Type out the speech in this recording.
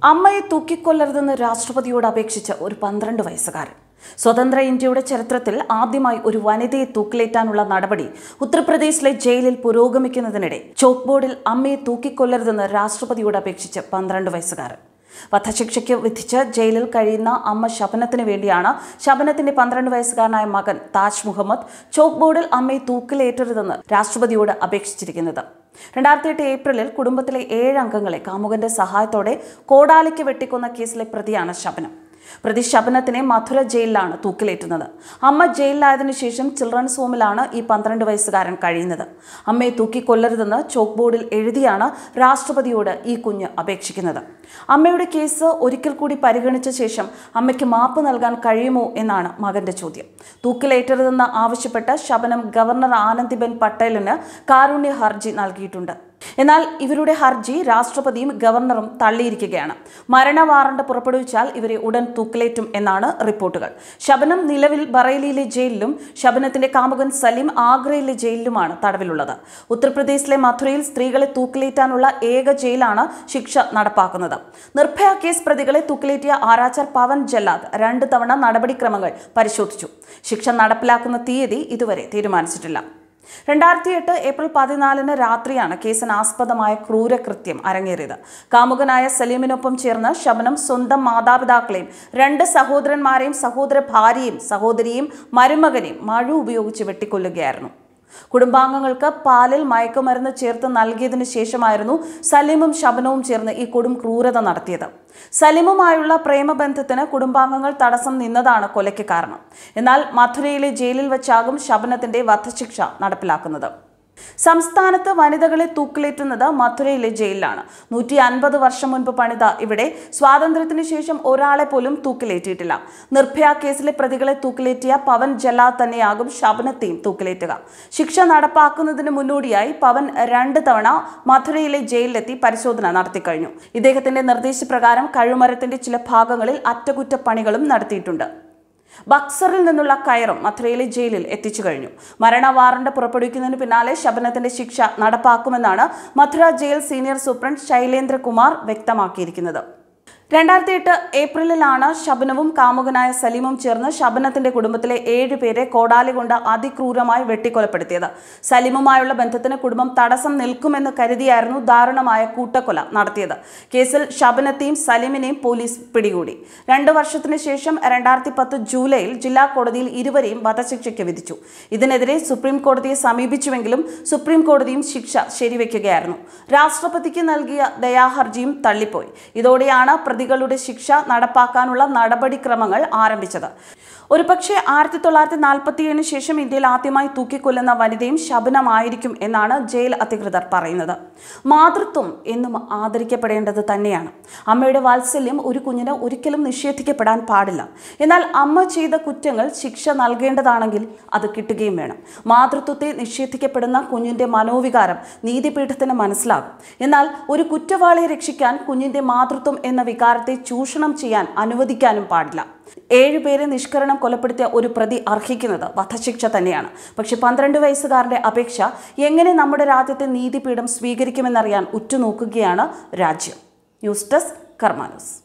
അമ്മയെ തൂക്കിക്കൊല്ലരുതെന്ന് രാഷ്ട്രപതിയോട് അപേക്ഷിച്ച ഒരു പന്ത്രണ്ട് വയസ്സുകാരൻ സ്വതന്ത്ര ഇന്ത്യയുടെ ചരിത്രത്തിൽ ആദ്യമായി ഒരു വനിതയെ തൂക്കിലേറ്റാനുള്ള നടപടി ഉത്തർപ്രദേശിലെ ജയിലിൽ പുരോഗമിക്കുന്നതിനിടെ ചോക്ക് ബോർഡിൽ അമ്മയെ തൂക്കിക്കൊല്ലരുതെന്ന് രാഷ്ട്രപതിയോട് അപേക്ഷിച്ച പന്ത്രണ്ട് വയസ്സുകാരൻ വധശിക്ഷയ്ക്ക് വിധിച്ച് ജയിലിൽ കഴിയുന്ന അമ്മ ശബനത്തിന് വേണ്ടിയാണ് ശബനത്തിന്റെ പന്ത്രണ്ട് വയസ്സുകാരനായ മകൻ താജ് മുഹമ്മദ് ചോക്ക് ബോർഡിൽ അമ്മയെ തൂക്കിലേറ്റരുതെന്ന് രാഷ്ട്രപതിയോട് അപേക്ഷിച്ചിരിക്കുന്നത് രണ്ടായിരത്തി എട്ട് ഏപ്രിലിൽ കുടുംബത്തിലെ ഏഴ് അംഗങ്ങളെ കാമുകന്റെ സഹായത്തോടെ കോടാലിക്ക് വെട്ടിക്കൊന്ന കേസിലെ പ്രതിയാണ് ശബനം പ്രതി ശബനത്തിനെ മധുര ജയിലിലാണ് തൂക്കിലേറ്റുന്നത് അമ്മ ജയിലിലായതിനു ശേഷം ചിൽഡ്രൻസ് ഹോമിലാണ് ഈ പന്ത്രണ്ട് വയസ്സുകാരൻ കഴിയുന്നത് അമ്മയെ തൂക്കിക്കൊല്ലരുതെന്ന് ചോക്ക് ബോർഡിൽ എഴുതിയാണ് രാഷ്ട്രപതിയോട് ഈ കുഞ്ഞ് അപേക്ഷിക്കുന്നത് അമ്മയുടെ കേസ് ഒരിക്കൽ കൂടി പരിഗണിച്ച ശേഷം അമ്മയ്ക്ക് മാപ്പ് നൽകാൻ കഴിയുമോ എന്നാണ് മകന്റെ ചോദ്യം തൂക്കിലേറ്റരുതെന്ന് ആവശ്യപ്പെട്ട് ശബനം ഗവർണർ ആനന്ദിബെൻ പട്ടേലിന് കാരുണ്യ ഹർജി നൽകിയിട്ടുണ്ട് എന്നാൽ ഇവരുടെ ഹർജി രാഷ്ട്രപതിയും ഗവർണറും തള്ളിയിരിക്കുകയാണ് മരണ വാറണ്ട് പുറപ്പെടുവിച്ചാൽ ഇവരെ ഉടൻ തൂക്കിലേറ്റും എന്നാണ് റിപ്പോർട്ടുകൾ ശബനം നിലവിൽ ബറേലിയിലെ ജയിലിലും ശബനത്തിന്റെ കാമുകൻ സലീം ആഗ്രയിലെ ജയിലിലുമാണ് തടവിലുള്ളത് ഉത്തർപ്രദേശിലെ മഥുരയിൽ സ്ത്രീകളെ തൂക്കിലേറ്റാനുള്ള ഏക ജയിലാണ് ശിക്ഷ നടപ്പാക്കുന്നത് നിർഭയ കേസ് പ്രതികളെ തൂക്കിലേറ്റിയ ആരാച്ചാർ പവൻ ജല്ലാദ് രണ്ട് തവണ നടപടിക്രമങ്ങൾ പരിശോധിച്ചു ശിക്ഷ നടപ്പിലാക്കുന്ന തീയതി ഇതുവരെ തീരുമാനിച്ചിട്ടില്ല രണ്ടായിരത്തി എട്ട് ഏപ്രിൽ പതിനാലിന് രാത്രിയാണ് കേസിന് ആസ്പദമായ ക്രൂരകൃത്യം അരങ്ങേറിയത് കാമുകനായ സലീമിനൊപ്പം ചേർന്ന് ശബനം സ്വന്തം മാതാപിതാക്കളെയും രണ്ട് സഹോദരന്മാരെയും സഹോദര ഭാര്യയും സഹോദരിയും മരുമകനെയും മഴ ഉപയോഗിച്ച് വെട്ടിക്കൊല്ലുകയായിരുന്നു കുടുംബാംഗങ്ങൾക്ക് പാലിൽ മയക്കുമരുന്ന് ചേർത്ത് നൽകിയതിനു ശേഷമായിരുന്നു സലീമും ശബനവും ചേർന്ന് ഈ കൊടും ക്രൂരത നടത്തിയത് സലീമുമായുള്ള പ്രേമബന്ധത്തിന് കുടുംബാംഗങ്ങൾ തടസ്സം നിന്നതാണ് കൊലയ്ക്ക് കാരണം എന്നാൽ മഥുരയിലെ ജയിലിൽ വെച്ചാകും ശബനത്തിന്റെ വധശിക്ഷ നടപ്പിലാക്കുന്നത് സംസ്ഥാനത്ത് വനിതകളെ തൂക്കിലേറ്റുന്നത് മഥുരയിലെ ജയിലിലാണ് നൂറ്റി അൻപത് വർഷം മുൻപ് പണിത ഇവിടെ സ്വാതന്ത്ര്യത്തിന് ശേഷം ഒരാളെ പോലും തൂക്കിലേറ്റിയിട്ടില്ല നിർഭയ കേസിലെ പ്രതികളെ തൂക്കിലേറ്റിയ പവൻ ജല്ലാദ് തന്നെയാകും ശബനത്തെയും തൂക്കിലേറ്റുക ശിക്ഷ നടപ്പാക്കുന്നതിന് മുന്നോടിയായി പവൻ രണ്ട് തവണ മഥുരയിലെ ജയിലിലെത്തി പരിശോധന നടത്തിക്കഴിഞ്ഞു ഇദ്ദേഹത്തിന്റെ നിർദ്ദേശപ്രകാരം കഴുമരത്തിന്റെ ചില ഭാഗങ്ങളിൽ അറ്റകുറ്റപ്പണികളും നടത്തിയിട്ടുണ്ട് ബക്സറിൽ നിന്നുള്ള കയറും മഥുരയിലെ ജയിലിൽ എത്തിച്ചു കഴിഞ്ഞു മരണ വാറണ്ട് പുറപ്പെടുവിക്കുന്നതിന് പിന്നാലെ ശബനത്തിന്റെ ശിക്ഷ നടപ്പാക്കുമെന്നാണ് Mathura jail senior superintendent Shailendra Kumar വ്യക്തമാക്കിയിരിക്കുന്നത് രണ്ടായിരത്തി എട്ട് ഏപ്രിലിലാണ് ശബനവും കാമുകനായ സലീമും ചേർന്ന് ശബനത്തിന്റെ കുടുംബത്തിലെ ഏഴ് പേരെ കോടാലി കൊണ്ട് അതിക്രൂരമായി വെട്ടിക്കൊലപ്പെടുത്തിയത് സലീമുമായുള്ള ബന്ധത്തിന് കുടുംബം തടസ്സം നിൽക്കുമെന്ന് കരുതിയായിരുന്നു ദാരുണമായ കൂട്ടക്കൊല നടത്തിയത് കേസിൽ ശബനത്തെയും സലീമിനെയും പോലീസ് പിടികൂടി രണ്ടു വർഷത്തിനു ശേഷം രണ്ടായിരത്തി പത്ത് ജൂലൈയിൽ ജില്ലാ കോടതിയിൽ ഇരുവരെയും വധശിക്ഷയ്ക്ക് വിധിച്ചു ഇതിനെതിരെ സുപ്രീം കോടതിയെ സമീപിച്ചുവെങ്കിലും സുപ്രീം കോടതിയും ശിക്ഷ ശരിവെക്കുകയായിരുന്നു രാഷ്ട്രപതിക്ക് നൽകിയ ദയാഹർജിയും തള്ളിപ്പോയി ഇതോടെയാണ് പ്രതികളുടെ ശിക്ഷ നടപ്പാക്കാനുള്ള നടപടിക്രമങ്ങൾ ആരംഭിച്ചത് ഒരുപക്ഷെ ആയിരത്തി തൊള്ളായിരത്തി നാൽപ്പത്തിയേഴിന് ശേഷം ഇന്ത്യയിൽ ആദ്യമായി തൂക്കിക്കൊല്ലുന്ന വനിതയും ശബനമായിരിക്കും എന്നാണ് ജയിൽ അധികൃതർ പറയുന്നത് മാതൃത്വം എന്നും ആദരിക്കപ്പെടേണ്ടത് തന്നെയാണ് അമ്മയുടെ വാത്സല്യം ഒരു കുഞ്ഞിന് ഒരിക്കലും നിഷേധിക്കപ്പെടാൻ പാടില്ല എന്നാൽ അമ്മ ചെയ്ത കുറ്റങ്ങൾ ശിക്ഷ നൽകേണ്ടതാണെങ്കിൽ അത് കിട്ടുകയും വേണം മാതൃത്വത്തെ നിഷേധിക്കപ്പെടുന്ന കുഞ്ഞിന്റെ മനോവികാരം നീതിപീഠത്തിന് മനസ്സിലാകും എന്നാൽ ഒരു കുറ്റവാളിയെ രക്ഷിക്കാൻ കുഞ്ഞിന്റെ മാതൃത്വം എന്ന വികാരത്തെ ചൂഷണം ചെയ്യാൻ അനുവദിക്കാനും പാടില്ല ഏഴുപേരെ നിഷ്കരണം കൊലപ്പെടുത്തിയ ഒരു പ്രതി അർഹിക്കുന്നത് വധശിക്ഷ തന്നെയാണ് പക്ഷെ പന്ത്രണ്ട് വയസ്സുകാരന്റെ അപേക്ഷ എങ്ങനെ നമ്മുടെ രാജ്യത്തെ നീതിപീഠം സ്വീകരിക്കുമെന്നറിയാൻ ഉറ്റുനോക്കുകയാണ് രാജ്യം ന്യൂസ് ഡെസ്ക് കർമാനൂസ്